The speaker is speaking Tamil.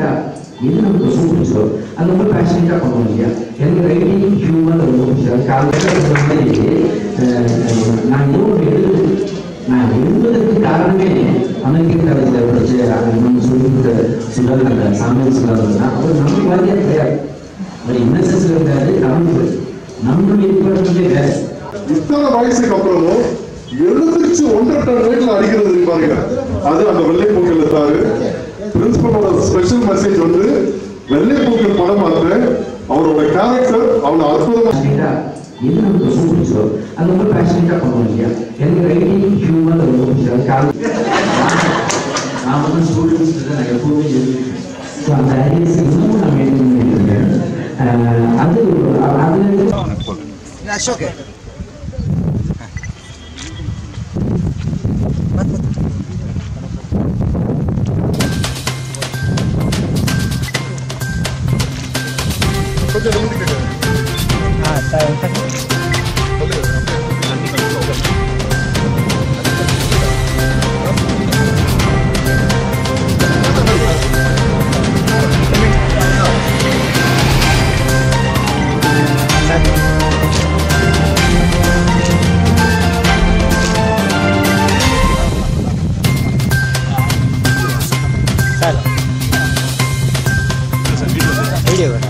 இது நமக்கு சூப்பிச்சோ அது ரொம்ப பேஷனேட்டாக பண்ணுவோம் இல்லையா எனக்கு ரைட்டிங் ஹியூமன் ரொம்ப பிடிச்சது காலையில் சொன்ன மாதிரி அஹ், நான் ஏதோ ஒன்று எழுது நான் எழுதுவதற்கு காரணமே அமெரிக்க காலேஜில் படிச்ச நம்ம சொல்லிட்டு சுடல் அந்த சமையல் சுடல் தான் அவர் நம்ம மாதிரியே கிடையாது அவர் என்எஸ்எஸ்ல இருக்காரு நமக்கு நம்மளுடைய இப்போ வேற இத்தனை வயசுக்கு அப்புறமும் எழுந்திருச்சு ஒன்றரை டன் ரேட்ல அடிக்கிறது பாருங்க அது அந்த வெள்ளை பூக்கள் இருந்தாரு பிரின்சிபலோட ஸ்பெஷல் மெசேஜ் வந்து வெள்ளை பூக்கள் படம் பார்த்து அவரோட கேரக்டர் அவனை அற்புதமா பேஷனேட்டா இது நமக்கு சூப்பிச்சோ அது ரொம்ப பேஷனேட்டாக பண்ணுவோம் இல்லையா எனக்கு ரைட்டிங் ஹியூமன் ரொம்ப பிடிச்சது காலேஜ் நான் வந்து ஸ்டூடெண்ட்ஸ் நான் எப்பவுமே எழுதிருக்கேன் ஸோ அந்த ஐடியாஸ் இன்னமும் நான் மெயின்டைன் பண்ணிட்டு இருக்கேன் அஹ் அது அது அசோக் வீடியோ